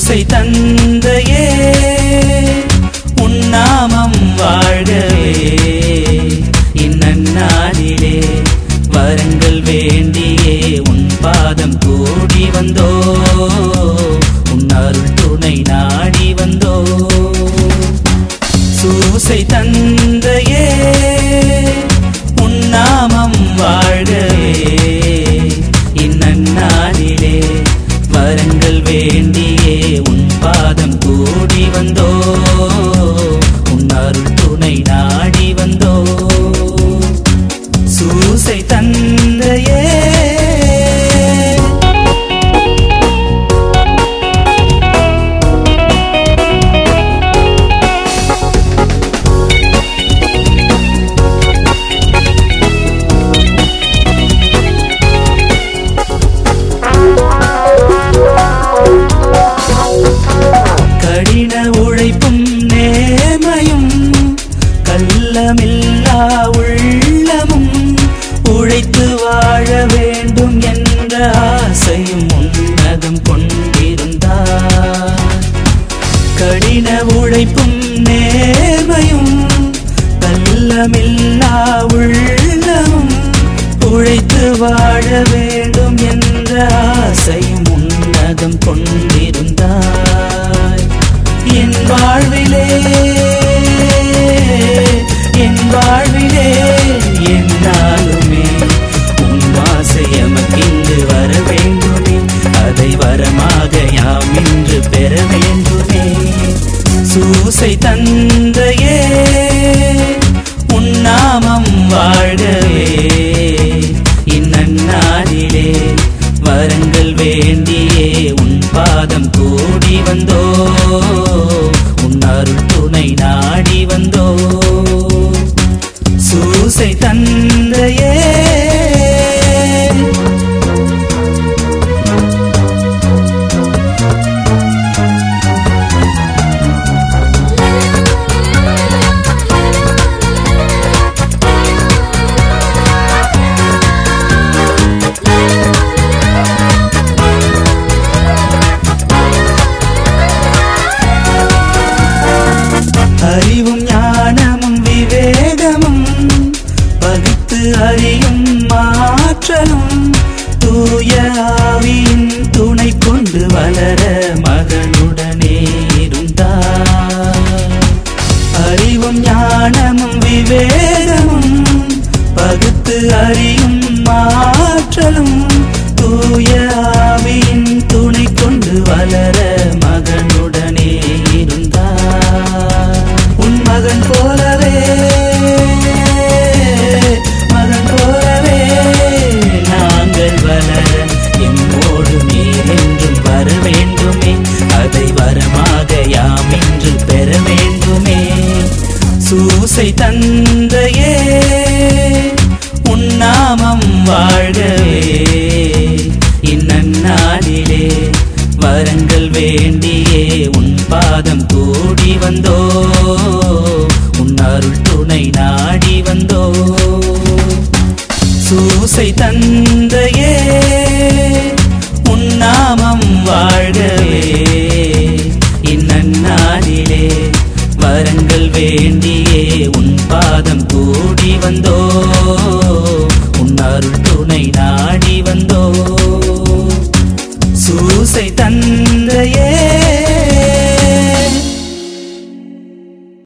சூசை தந்தையே உன்னாமம் வாழ்கவே இந்நன்னாளிலே வரங்கள் வேண்டியே உன் பாதம் கூடி வந்தோ உன் அருள் துணை நாடி வந்தோ சூசை தந்தையே உன்னாமம் வாழ்கவே இந்நன்னாளிலே வரங்கள் வேண்டியே உன் பாதம் கூடி வந்தோ உன் அருள் துணை நாடி வந்தோ சூசை தந்தையே கடின உழைப்பும் நேர்மையும் கள்ளமில்லா உள்ளமும் உழைத்து வாழ வேண்டும் என்ற ஆசையும் உன்னதம் கொண்டிருந்தார் கடின உழைப்பும் நேர்மையும் கள்ளமில்லா உள்ளமும் உழைத்து வாழ வேண்டும் என்ற ஆசையும் உன்னதம் கொண்டிருந்தாய் என் வாழ்விலே என் வாழ்விலே என்னாலுமே உன் ஆசை எமக்கின்று வர வேண்டுமே அதை வரமாக யாம் இன்று பெற வேண்டுமே சூசை தந்தையே உன் நாமம் வாழ்கவே இந்நன்னாளிலே வரங்கள் வேண்டியே உன் பாதம் கூடி வந்தோ உன் அருள் துணை நாடி வந்தோ சூசை தந்தையே அறிவும் ஞானமும் விவேகமும் பகுத்து அறியும் மாற்றலும் தூய ஆவியின் துணை கொண்டு வளர மகனுடனே இருந்தார் அறிவும் ஞானமும் விவேகமும் பகுத்து அறியும் மாற்றலும் தூய ஆவியின் துணை கொண்டு வளர மகனுடனே இருந்தார் உன் மகன் போலவே மகன் போலவே நாங்கள் வளர எம்மோடு நீர் என்றும் வர வேண்டுமே அதை வரமாக யாம் இன்று பெற வேண்டுமே சூசை தந்தையே உன் நாமம் வாழ்கவே இந்நன்னாளிலே வரங்கள் வேண்டியே உன் பாதம் கூடி வந்தோ உன் அருள் துணை நாடி வந்தோ சூசை தந்தையே உன் நாமம் வாழ்கவே இந்நன்னாளிலே வரங்கள் வேண்டியே உன் பாதம் கூடி வந்தோ உன் அருள் துணை நாடி வந்தோ சூசை தந்தையே